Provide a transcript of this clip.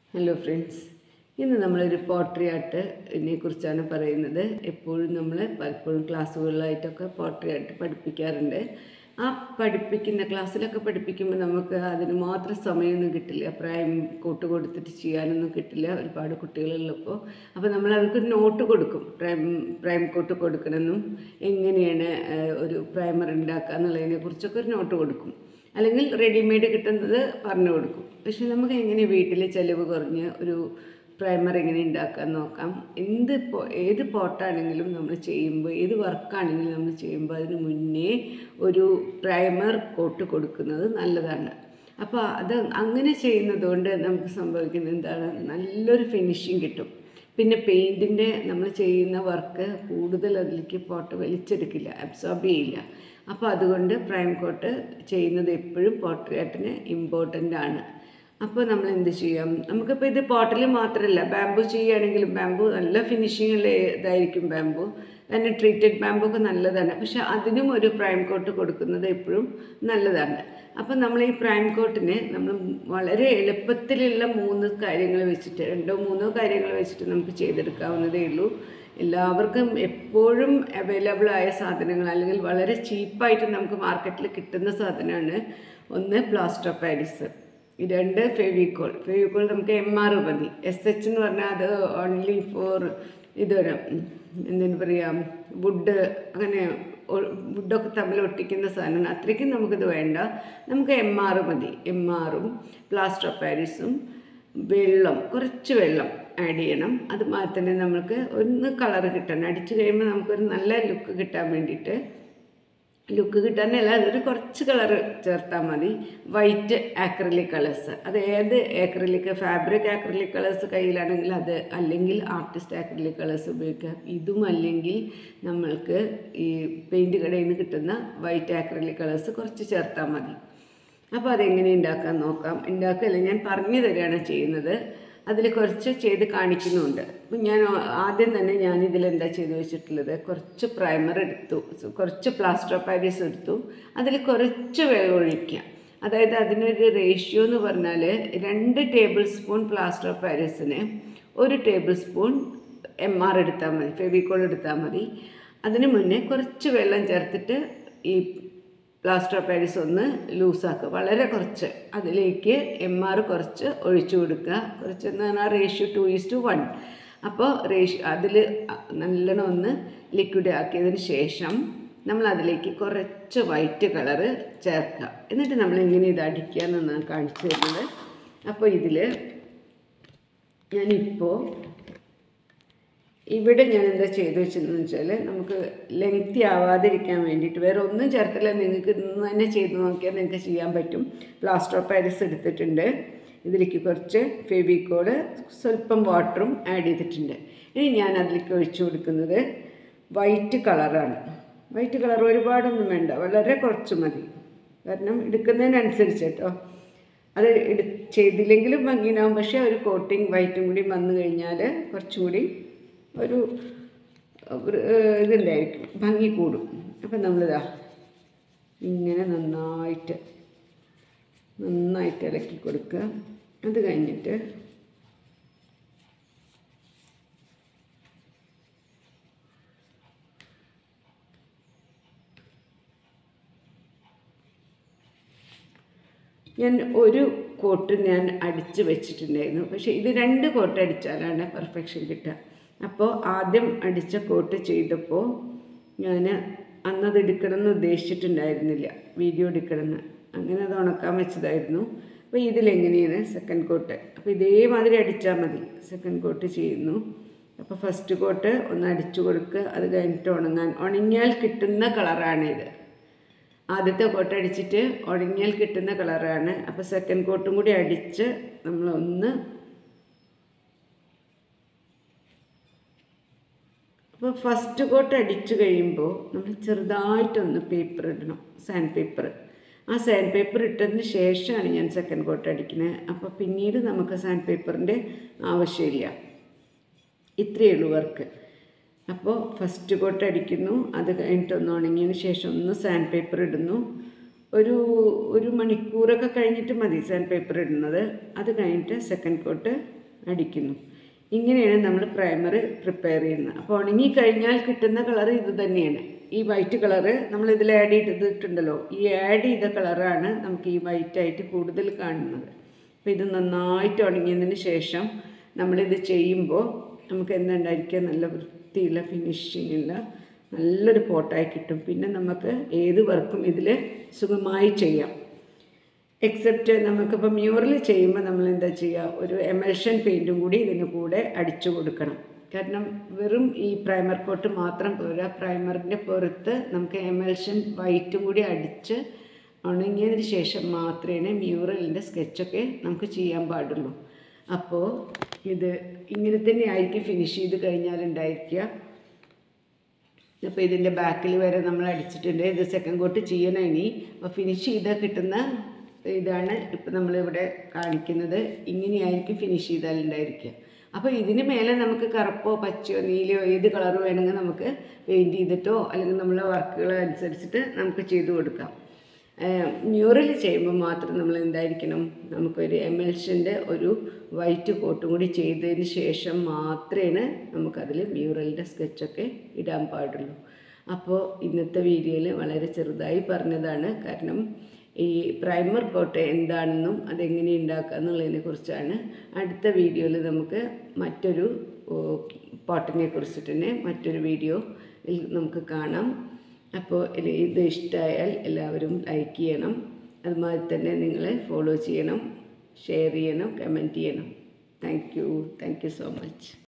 hello friends ഇന്ന് നമ്മളൊരു pottery ആർട്ടിനെ കുറിച്ചാണ് പറയുന്നത് എപ്പോഴും നമ്മൾ പലപ്പോഴും ക്ലാസ്സുകളിലായിട്ടൊക്കെ പോട്രി ആർട്ട് പഠിപ്പിക്കാറുണ്ട് ആ പഠിപ്പിക്കുന്ന ക്ലാസ്സിലൊക്കെ പഠിപ്പിക്കുമ്പോൾ നമുക്ക് അതിന് മാത്രം സമയമൊന്നും കിട്ടില്ല പ്രായം കൂട്ട് കൊടുത്തിട്ട് ചെയ്യാനൊന്നും കിട്ടില്ല ഒരുപാട് കുട്ടികളുള്ളപ്പോൾ അപ്പോൾ നമ്മൾ അവർക്ക് നോട്ട് കൊടുക്കും പ്രൈം പ്രൈം കോട്ട് കൊടുക്കണമെന്നും എങ്ങനെയാണ് ഏഹ്, ഒരു പ്രൈമർ ഉണ്ടാക്കുക എന്നുള്ളതിനെ കുറിച്ചൊക്കെ ഒരു നോട്ട് കൊടുക്കും അല്ലെങ്കിൽ റെഡിമെയ്ഡ് കിട്ടുന്നത് പറഞ്ഞു കൊടുക്കും പക്ഷെ നമുക്ക് എങ്ങനെ വീട്ടിൽ ചിലവ് കുറഞ്ഞ് ഒരു പ്രൈമർ എങ്ങനെ ഉണ്ടാക്കാൻ നോക്കാം എന്ത് പോ- ഏത് പോട്ടാണെങ്കിലും നമ്മൾ ചെയ്യുമ്പോൾ ഏത് വർക്കാണെങ്കിലും നമ്മൾ ചെയ്യുമ്പോൾ അതിന് മുന്നേ ഒരു പ്രൈമർ കോട്ട് കൊടുക്കുന്നത് നല്ലതാണ് അപ്പോൾ അത് അങ്ങനെ ചെയ്യുന്നത് കൊണ്ട് നമുക്ക് സംഭവിക്കുന്നത് എന്താണ് നല്ലൊരു ഫിനിഷിങ് കിട്ടും പിന്നെ പെയിൻറ്റിൻ്റെ നമ്മൾ ചെയ്യുന്ന വർക്ക് കൂടുതൽ അതിലേക്ക് പോട്ട് വലിച്ചെടുക്കില്ല അബ്സോർബ് ചെയ്യില്ല അപ്പോൾ അതുകൊണ്ട് പ്രൈം കോട്ട് ചെയ്യുന്നത് എപ്പോഴും പോർട്രേറ്റിന് ഇമ്പോർട്ടൻ്റ് ആണ് അപ്പോൾ നമ്മൾ എന്ത് ചെയ്യാം നമുക്കിപ്പോൾ ഇത് പോട്ടിൽ മാത്രമല്ല ബാമ്പു ചെയ്യുകയാണെങ്കിലും ബാമ്പു നല്ല ഫിനിഷിങ് ഇതായിരിക്കും ബാമ്പു തന്നെ ട്രീറ്റഡ് ബാമ്പു ഒക്കെ നല്ലതാണ് പക്ഷെ അതിനും ഒരു പ്രൈം കോട്ട് കൊടുക്കുന്നത് എപ്പോഴും നല്ലതാണ് അപ്പോൾ നമ്മൾ ഈ പ്രൈം കോട്ടിന് നമ്മൾ വളരെ എളുപ്പത്തിലുള്ള മൂന്ന് കാര്യങ്ങൾ വെച്ചിട്ട് രണ്ടോ മൂന്നോ കാര്യങ്ങൾ വെച്ചിട്ട് നമുക്ക് ചെയ്തെടുക്കാവുന്നതേ ഉള്ളൂ എല്ലാവർക്കും എപ്പോഴും അവൈലബിൾ ആയ സാധനങ്ങൾ അല്ലെങ്കിൽ വളരെ ചീപ്പായിട്ട് നമുക്ക് മാർക്കറ്റിൽ കിട്ടുന്ന സാധനമാണ് ഒന്ന് പ്ലാസ്റ്റർ ഓഫ് പാരീസ് രണ്ട് ഫെവിക്കോൾ ഫെവിക്കോൾ നമുക്ക് എം ആർ മതി എസ് എച്ച് എന്ന് പറഞ്ഞാൽ അത് ഓൺലി ഫോർ ഇതൊരു എന്തിനു പറയാം വുഡ് അങ്ങനെ വുഡൊക്കെ തമ്മിൽ ഒട്ടിക്കുന്ന സാധനമാണ് അത്രയ്ക്കും നമുക്കിത് വേണ്ട നമുക്ക് എം ആർ മതി എം ആറും പ്ലാസ്റ്റർ ഓഫ് പാരീസും വെള്ളം കുറച്ച് വെള്ളം ആഡ് ചെയ്യണം അതുമാതിരി തന്നെ നമുക്ക് ഒന്ന് കളർ കിട്ടണം അടിച്ചു കഴിയുമ്പോൾ നമുക്കൊരു നല്ല ലുക്ക് കിട്ടാൻ വേണ്ടിയിട്ട് ലുക്ക് കിട്ടാനല്ല അതൊരു കുറച്ച് കളർ ചേർത്താൽ മതി വൈറ്റ് ആക്രലിക് കളേഴ്സ് അത് ഏത് ആക്രലിക് ഫാബ്രിക് ആക്രലിക് കളേഴ്സ് കയ്യിലാണെങ്കിൽ അത് അല്ലെങ്കിൽ ആർട്ടിസ്റ്റ് ആക്രലിക് കളേഴ്സ് ഉപയോഗിക്കാം ഇതും അല്ലെങ്കിൽ നമ്മൾക്ക് ഈ പെയിൻറ് കടയിൽ നിന്ന് കിട്ടുന്ന വൈറ്റ് ആക്രലിക് കളേഴ്സ് കുറച്ച് ചേർത്താൽ മതി അപ്പോൾ അതെങ്ങനെ ഉണ്ടാക്കാൻ നോക്കാം ഉണ്ടാക്കുകയല്ല ഞാൻ പറഞ്ഞു തരികയാണ് ചെയ്യുന്നത് അതിൽ കുറച്ച് ചെയ്ത് കാണിക്കുന്നുണ്ട് അപ്പം ഞാൻ ആദ്യം തന്നെ ഞാൻ ഇതിലെന്താ ചെയ്ത് വെച്ചിട്ടുള്ളത് കുറച്ച് പ്രൈമർ എടുത്തു കുറച്ച് പ്ലാസ്റ്റർ ഓഫ് പാരീസ് എടുത്തു അതിൽ കുറച്ച് വെള്ളം ഒഴിക്കുക അതായത് അതിനൊരു റേഷ്യോ എന്ന് പറഞ്ഞാൽ രണ്ട് ടേബിൾ സ്പൂൺ പ്ലാസ്റ്റർ ഓഫ് പാരീസിന് ഒരു ടേബിൾ സ്പൂൺ എം ആർ എടുത്താൽ മതി ഫെവിക്കോൾ എടുത്താൽ മതി അതിന് മുന്നേ കുറച്ച് വെള്ളം ചേർത്തിട്ട് ഈ പ്ലാസ്റ്റർ ഓഫ് പാരീസ് ഒന്ന് ലൂസാക്കുക വളരെ കുറച്ച് അതിലേക്ക് എം ആർ കുറച്ച് ഒഴിച്ചു കൊടുക്കുക കുറച്ച് എന്ന് പറഞ്ഞാൽ ratio two is to one അപ്പോൾ റേഷ്യോ അതിൽ നല്ലോണം ഒന്ന് ലിക്വിഡ് ആക്കിയതിന് ശേഷം നമ്മൾ അതിലേക്ക് കുറച്ച് വൈറ്റ് കളറ് ചേർക്കുക എന്നിട്ട് നമ്മൾ എങ്ങനെ ഇത് അടിക്കുക എന്നാണ് കാണിച്ചു തരുന്നത് അപ്പോൾ ഇതിൽ ഞാനിപ്പോൾ ഇവിടെ ഞാൻ എന്താ ചെയ്തു വെച്ചതെന്ന് വെച്ചാൽ നമുക്ക് ലെങ്തി ആവാതിരിക്കാൻ വേണ്ടിയിട്ട് വേറെ ഒന്നും ചേർത്തില്ല നിങ്ങൾക്ക് ഇന്ന് തന്നെ ചെയ്ത് നോക്കിയാൽ നിങ്ങൾക്ക് ചെയ്യാൻ പറ്റും പ്ലാസ്റ്റർ ഓഫ് പാരീസ് എടുത്തിട്ടുണ്ട് ഇതിലേക്ക് കുറച്ച് ഫെവിക്കോള് സ്വല്പം വാട്ടറും ആഡ് ചെയ്തിട്ടുണ്ട് ഇനി ഞാൻ അതിലേക്ക് ഒഴിച്ചു കൊടുക്കുന്നത് വൈറ്റ് കളറാണ് വൈറ്റ് കളർ ഒരുപാടൊന്നും വേണ്ട വളരെ കുറച്ച് മതി കാരണം എടുക്കുന്നതിനനുസരിച്ച് കേട്ടോ അത് എടു ചെയ്തില്ലെങ്കിലും ഭംഗിയുണ്ടാവും പക്ഷേ ഒരു കോട്ടിങ് വൈറ്റും കൂടി വന്നു കഴിഞ്ഞാൽ കുറച്ചും കൂടി ഒരു ഒരു, ഏഹ്, ഇതുണ്ടായിരിക്കും ഭംഗി കൂടും അപ്പം നമ്മളിതാ ഇങ്ങനെ നന്നായിട്ട് നന്നായിട്ട് ഇളക്കി കൊടുക്കുക അത് കഴിഞ്ഞിട്ട് ഞാൻ ഒരു കോട്ട് ഞാൻ അടിച്ച് വെച്ചിട്ടുണ്ടായിരുന്നു പക്ഷേ ഇത് രണ്ട് കോട്ട് അടിച്ചാലാണ് പെർഫെക്ഷൻ കിട്ടുക അപ്പോൾ ആദ്യം അടിച്ച കോട്ട് ചെയ്തപ്പോൾ ഞാൻ അന്നത് എടുക്കണമെന്ന് ഉദ്ദേശിച്ചിട്ടുണ്ടായിരുന്നില്ല വീഡിയോ എടുക്കണമെന്ന് അങ്ങനെ അത് ഉണക്കാൻ വെച്ചതായിരുന്നു അപ്പോൾ ഇതിലെങ്ങനെയാണ് സെക്കൻഡ് കോട്ട് അപ്പോൾ ഇതേമാതിരി അടിച്ചാൽ മതി സെക്കൻഡ് കോട്ട് ചെയ്യുന്നു അപ്പോൾ ഫസ്റ്റ് കോട്ട് ഒന്ന് അടിച്ചു കൊടുക്കുക അത് കഴിഞ്ഞിട്ട് ഉണങ്ങാൻ ഉണങ്ങിയാൽ കിട്ടുന്ന കളറാണ് ഇത് ആദ്യത്തെ കോട്ട് അടിച്ചിട്ട് ഉണങ്ങിയാൽ കിട്ടുന്ന കളറാണ് അപ്പോൾ സെക്കൻഡ് കോട്ടും കൂടി അടിച്ച് നമ്മളൊന്ന് അപ്പോൾ ഫസ്റ്റ് കോട്ട് അടിച്ചു കഴിയുമ്പോൾ നമ്മൾ ചെറുതായിട്ടൊന്ന് പേപ്പർ ഇടണം സാൻഡ് പേപ്പർ ആ സാൻഡ് പേപ്പർ ഇട്ടതിന് ശേഷമാണ് ഞാൻ സെക്കൻഡ് കോട്ട് അടിക്കുന്നത് അപ്പോൾ പിന്നീട് നമുക്ക് സാൻഡ് പേപ്പറിൻ്റെ ആവശ്യമില്ല ഇത്രയേ ഉള്ളൂ വർക്ക് അപ്പോൾ ഫസ്റ്റ് കോട്ട് അടിക്കുന്നു അത് കഴിഞ്ഞിട്ട് ഒന്ന് ഉണങ്ങിയതിന് ശേഷം ഒന്ന് സാൻഡ് പേപ്പർ ഇടുന്നു ഒരു ഒരു മണിക്കൂറൊക്കെ കഴിഞ്ഞിട്ട് മതി സാൻഡ് പേപ്പർ ഇടുന്നത് അത് കഴിഞ്ഞിട്ട് സെക്കൻഡ് കോട്ട് അടിക്കുന്നു ഇങ്ങനെയാണ് നമ്മൾ പ്രൈമർ പ്രിപ്പയർ ചെയ്യുന്നത് അപ്പോൾ ഉണങ്ങി കഴിഞ്ഞാൽ കിട്ടുന്ന കളർ ഇത് തന്നെയാണ് ഈ വൈറ്റ് കളറ് നമ്മൾ ഇതിൽ ആഡ് ചെയ്തിട്ടുണ്ടല്ലോ ഈ ആഡ് ചെയ്ത കളറാണ് നമുക്ക് ഈ വൈറ്റ് ആയിട്ട് കൂടുതൽ കാണുന്നത് അപ്പോൾ ഇത് നന്നായിട്ട് ഉണങ്ങിയതിന് ശേഷം നമ്മളിത് ചെയ്യുമ്പോൾ നമുക്ക് എന്തുണ്ടായിരിക്കുക നല്ല വൃത്തിയുള്ള ഫിനിഷിങ്ങുള്ള നല്ലൊരു പോട്ടായി കിട്ടും പിന്നെ നമുക്ക് ഏത് വർക്കും ഇതിൽ സുഖമായി ചെയ്യാം എക്സെപ്റ്റ് നമുക്കിപ്പോൾ മ്യൂറൽ ചെയ്യുമ്പോൾ നമ്മൾ എന്താ ചെയ്യുക ഒരു എമൽഷൻ പെയിൻറ്റും കൂടി ഇതിന് കൂടെ അടിച്ചു കൊടുക്കണം കാരണം വെറും ഈ പ്രൈമർ കോട്ട് മാത്രം പോരാ പ്രൈമറിൻ്റെ പുറത്ത് നമുക്ക് എമൽഷൻ വൈറ്റും കൂടി അടിച്ച് ഉണങ്ങിയതിന് ശേഷം മാത്രമേ മ്യൂറലിൻ്റെ സ്കെച്ചൊക്കെ നമുക്ക് ചെയ്യാൻ പാടുള്ളൂ അപ്പോൾ ഇത് ഇങ്ങനെ തന്നെ ആയിരിക്കും ഫിനിഷ് ചെയ്ത് കഴിഞ്ഞാലുണ്ടായിരിക്കുക അപ്പോൾ ഇതിൻ്റെ ബാക്കിൽ വരെ നമ്മൾ അടിച്ചിട്ടുണ്ട് ഇത് സെക്കൻഡ് കോട്ട് ചെയ്യണം ഇനി അപ്പോൾ ഫിനിഷ് ചെയ്താൽ കിട്ടുന്ന ഇതാണ് ഇപ്പം നമ്മളിവിടെ കാണിക്കുന്നത് ഇങ്ങനെയായിരിക്കും ഫിനിഷ് ചെയ്താലുണ്ടായിരിക്കുക അപ്പോൾ ഇതിന് മേലെ നമുക്ക് കറുപ്പോ പച്ചയോ നീലയോ ഏത് കളർ വേണമെങ്കിൽ നമുക്ക് പെയിൻറ്റ് ചെയ്തിട്ടോ അല്ലെങ്കിൽ നമ്മളെ വർക്കുകൾ അനുസരിച്ചിട്ട് നമുക്ക് ചെയ്തു കൊടുക്കാം മ്യൂറൽ ചെയ്യുമ്പോൾ മാത്രം നമ്മൾ എന്തായിരിക്കണം നമുക്കൊരു എമൽഷൻ്റെ ഒരു വൈറ്റ് കോട്ടും കൂടി ചെയ്തതിന് ശേഷം മാത്രമേ നമുക്കതിൽ മ്യൂറലിൻ്റെ സ്കെച്ചൊക്കെ ഇടാൻ പാടുള്ളൂ അപ്പോൾ ഇന്നത്തെ വീഡിയോയിൽ വളരെ ചെറുതായി പറഞ്ഞതാണ് കാരണം ഈ പ്രൈമർ കോട്ട് എന്താണെന്നും അതെങ്ങനെ ഉണ്ടാക്കുക എന്നുള്ളതിനെ കുറിച്ചാണ് അടുത്ത വീഡിയോയിൽ നമുക്ക് മറ്റൊരു പോട്ടിനെ കുറിച്ചിട്ട് തന്നെ മറ്റൊരു വീഡിയോ നമുക്ക് കാണാം അപ്പോൾ ഇത് ഇഷ്ടമായാൽ എല്ലാവരും ലൈക്ക് ചെയ്യണം അതുമാതിരി തന്നെ നിങ്ങൾ ഫോളോ ചെയ്യണം ഷെയർ ചെയ്യണം കമൻറ്റ് ചെയ്യണം thank you thank you so much